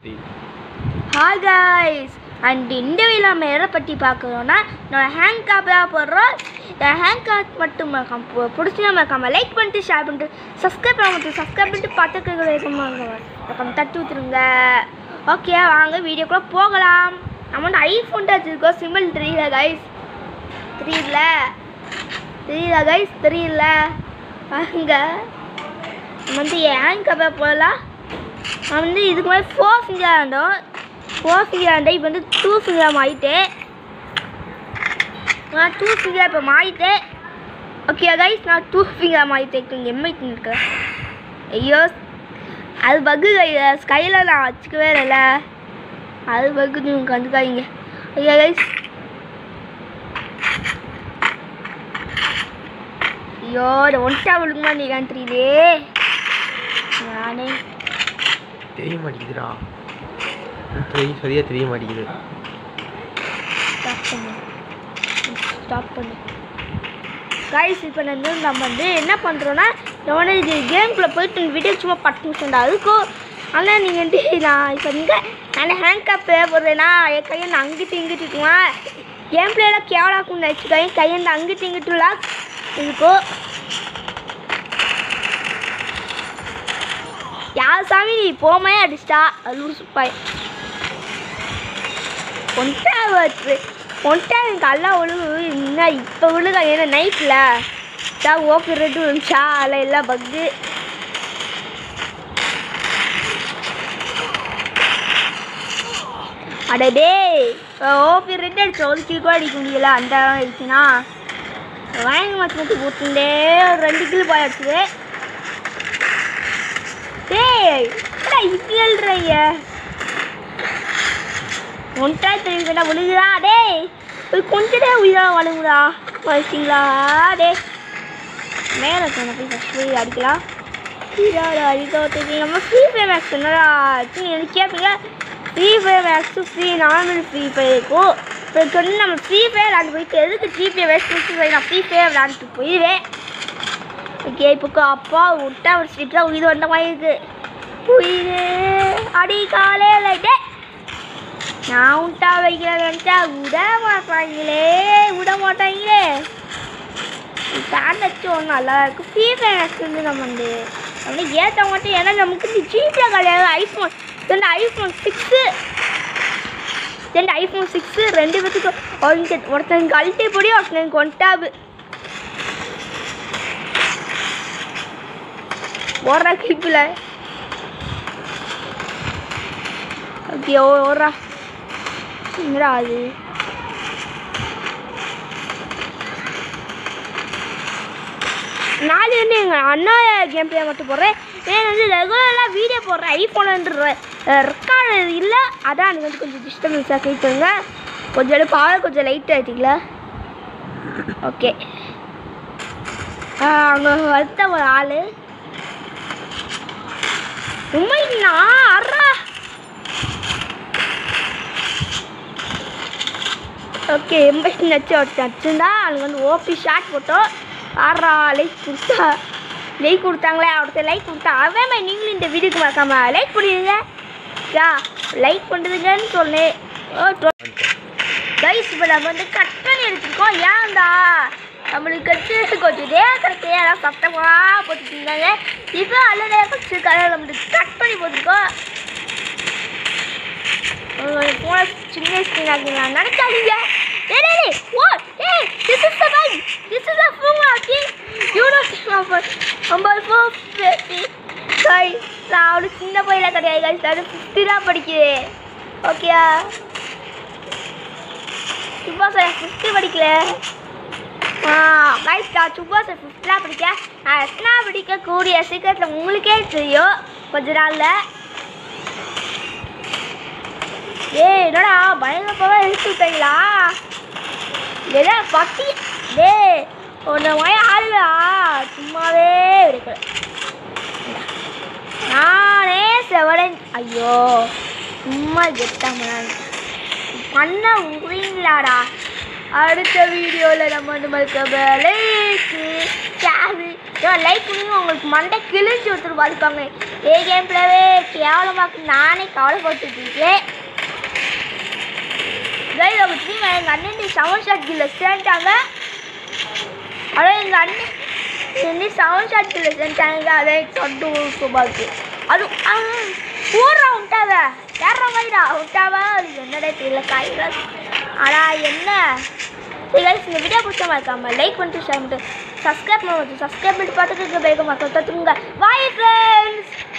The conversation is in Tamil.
ஹாய் காய்ஸ் அண்ட் இந்த வீடியோ நம்ம எதை பற்றி பார்க்குறோன்னா நம்ம ஹேங் காப் தான் போடுறோம் இந்த ஹேங் காப் மட்டும் மறக்காம பிடிச்சி மறக்காம லைக் பண்ணிட்டு ஷேர் பண்ணிட்டு சப்ஸ்கிரைப் பண்ண மட்டும் சப்ஸ்கிரைப் பண்ணிட்டு பக்கத்துக்கு மறக்காம தட்டி ஊற்றுருங்க ஓகே வாங்க வீடியோக்குள்ளே போகலாம் நம்ம வந்து ஐஃபோன் டச் இருக்கோம் சிம்பிள் தெரியல கைஸ் தெரியல தெரியல கைஸ் தெரியல வாங்க நம்ம வந்து ஹேங் காப்பை போடலாம் நான் வந்து இதுக்கு மாதிரி ஃபோர் ஃபிங்கர் ஆண்டோம் ஃபோர் ஃபிங்கர் ஆண்டேன் இப்போ வந்து டூ ஃபிங்கர் மாறிட்டேன் நான் டூ ஃபிங்கர் இப்போ மாறிட்டேன் ஓகே கைஸ் நான் டூ ஃபிங்கர் மாறிட்டேன் இங்கே எம்ஐடி இருக்கேன் ஐயோ அது பக்கு ஸ்கையில் நான் வச்சுக்கவே இல்லைல்ல அது பக்கு நீங்கள் கண்டுக்காதீங்க ஐயா கைஸ் ஐயோ இந்த ஒன்ட்டா விழுக்குமா நீ தெரியலே நானே தெரிய மாட்டேங்குதுடா தெரிய சரியாக தெரிய மாட்டேங்குது ஸ்டாப் பண்ணு ஸ்டாப் பண்ணு கைஸ் இப்போ வந்து நம்ம வந்து என்ன பண்ணுறோன்னா நம்ம வந்து இது கேம்குள்ளே போயிட்டு வீடியோ சும்மா பத்து நிமிஷம் தான் அதுக்கும் ஆனால் நீங்கள் வந்து நான் இப்போ இங்கே நான் ஹேண்ட் கப் போடுறேன்னா என் கையை நான் அங்கிட்டு இங்கிட்டு இருக்குவேன் கேம் பிளேலாம் கேவலாக்கும்னு நினச்சிக்கோங்க கையை வந்து அங்கிட்டு இங்கிட்டுலாம் இருக்கும் யார் சாமி நீ போமே அடிச்சிட்டா அது லூசுப்பாய் ஒன்ட்டா வச்சு ஒன்ட்டா எனக்கு அல்லா ஒழுங்கு இன்னும் இப்போ விழுக ஏன்னா நைட்டில் தான் ஓப்பி ரெட்டு விழுந்துச்சா அதில் எல்லாம் பக்கு அடடே ஓபி ரெட் அடிச்சு ஒரு கில் கூட அடிக்க முடியல அந்த அளவு ஆயிடுச்சுன்னா வாங்கி மாற்றி மட்டும் போட்டுட்டே ஒரு ரெண்டு கில் போய் அடிச்சுது டேய் என்னடா இப்படி எழுதுறீங்க ஒன்ட்டா தெரியுதுடா விழுகுதா டேய் போய் கொஞ்சடே உயிரா வழுங்குடா வச்சிங்களா டேய் மேலே சொன்ன போய் ஃபஸ்ட் போய் அடிக்கலாம் ஹீரோட அடிக்க நம்ம ஃப்ரீ ஃபயர் மேக்ஸ் என்னடா ஆச்சு எனக்கு கேட்பீங்க Free Fire Max Free normal Free Fire இருக்கும் இப்போ சொன்ன நம்ம ஃப்ரீ ஃபயர் விளாண்டு போயிட்டு எதுக்கு ஜிபே வேஸ்ட் பண்ணி நான் ஃப்ரீ ஃபயர் விளாண்டுட்டு போயிடுவேன் ஓகே இப்போ அப்பா விட்டா ஒரு ஸ்லிப் தான் உயிர் வந்த மாதிரி இருக்கு உயிர் அடி காலையில் டே நான் உண்டா வைக்கிறத நினச்சா விட மாட்டாங்களே விட மாட்டாங்களே தாண்டச்சு ஒன்று நல்லா இருக்கு ஃப்ரீ ஃபயர் வந்து நம்ம வந்து வந்து ஏற்ற மாட்டோம் ஏன்னா நமக்கு இந்த ஜிபியில் கிடையாது ஐஃபோன் ரெண்டு ஐஃபோன் சிக்ஸு ரெண்டு ஐஃபோன் சிக்ஸு ரெண்டு பேத்துக்கு ஒருத்தன் ஒருத்தனுக்கு அல்ட்டி பொடி ஒருத்தனுக்கு ஒன்டாபு ஓடுறா கிப்பில் ஓகே ஓடுறா என்னடா அது நாலு வந்து எங்கள் அண்ணா கேம் பிளே மட்டும் போடுறேன் ஏன் வந்து ரெகுலராக வீடியோ போடுறேன் ஐஃபோனுன்ற ரெக்கார்டு இல்லை அதான் எனக்கு வந்து கொஞ்சம் டிஸ்டர்பன்ஸாக ஃபீல் பண்ணுங்க கொஞ்சம் பவர் கொஞ்சம் லைட் ஆகிட்டீங்களா ஓகே அங்கே வந்த ஒரு ஆள் உண்மைண்ணா அறா ஓகே எண்பத்தி நச்சு ஒருத்தன் வச்சுருந்தா அவனுக்கு வந்து ஓபி ஷாட் போட்டோம் ஆறா லைக் கொடுத்தா லைக் கொடுத்தாங்களே ஒருத்தர் லைக் கொடுத்தா அதே மாதிரி நீங்களும் இந்த வீடியோக்கு மறக்காம லைக் பண்ணிடுங்க யா லைக் பண்ணுறதுங்கன்னு சொன்னேன் ஓ கைஸ் இப்போ நம்ம வந்து கட் பண்ணி எடுத்துருக்கோம் ஏன்டா நம்மளுக்கு கட்டு கொஞ்சம் நேரத்துக்கு எல்லாம் சத்தமாக போட்டுட்டு இருந்தாங்க இப்போ அல்ல நேரம் வச்சுருக்காங்க நம்மளுக்கு கட் பண்ணி போட்டிருக்கோம் போன சின்ன ஸ்கிரீன் ஆகிங்களா நினச்சாதீங்க டேய் டேய் டேய் what hey this is the bike this is the phone okay you know number number 450 guys நான் அவளு சின்ன பையில கிடையாது guys நான் ஃபிஃப்டி தான் படிக்கிறேன் ஓகேயா சும்மா சார் ஃபிஃப்டி படிக்கல ஆ கைஸ் நான் சும்மா சார் ஃபிஃப்த்லாம் படிக்க நான் எத்தனா படிக்க கூடிய சீக்கிரத்தில் உங்களுக்கே தெரியும் கொஞ்ச நாளில் ஏய் என்னடா பயங்கரமாக எடுத்து விட்டீங்களா ஏதா பட்டி டேய் உன்னை மய ஆளுடா சும்மாவே இருக்கு நானே செவடன் ஐயோ சும்மா கெட்டாம பண்ண உறீங்களாடா அடுத்த வீடியோவில் நம்ம நம்மளுக்கு லைக்கு ஷேரு ஏன் லைக் பண்ணுங்க உங்களுக்கு மண்டை கிழிஞ்சு ஒருத்தர் பார்த்துப்பாங்க ஏ கேம் பிளேவே கேவலமாக்கு நானே கவலைப்பட்டுட்டு இருக்கேன் கையில் அவங்க திரும்ப எங்கள் அண்ணன் செவன் ஷாட் கீழே சேர்ந்துட்டாங்க ஆனால் எங்கள் அண்ணன் என்ன செவன் ஷாட் கீழே சேர்ந்துட்டாங்க அதே சொட்டு சூப்பராக இருக்கு அது ஊர்றா விட்டாவ ஏறா மாதிரிடா விட்டாவ அது என்னடே தெரியல காய்கறா ஆனால் என்ன சரி guys, இந்த வீடியோ பிடிச்ச மறக்காம லைக் பண்ணிட்டு ஷேர் பண்ணிட்டு சப்ஸ்கிரைப் பண்ணி சப்ஸ்கிரைப் பண்ணிட்டு பார்த்துட்டு இருக்க பேக மக்கள் தத்துங்க பாய் ஃப்ரெண்ட்ஸ்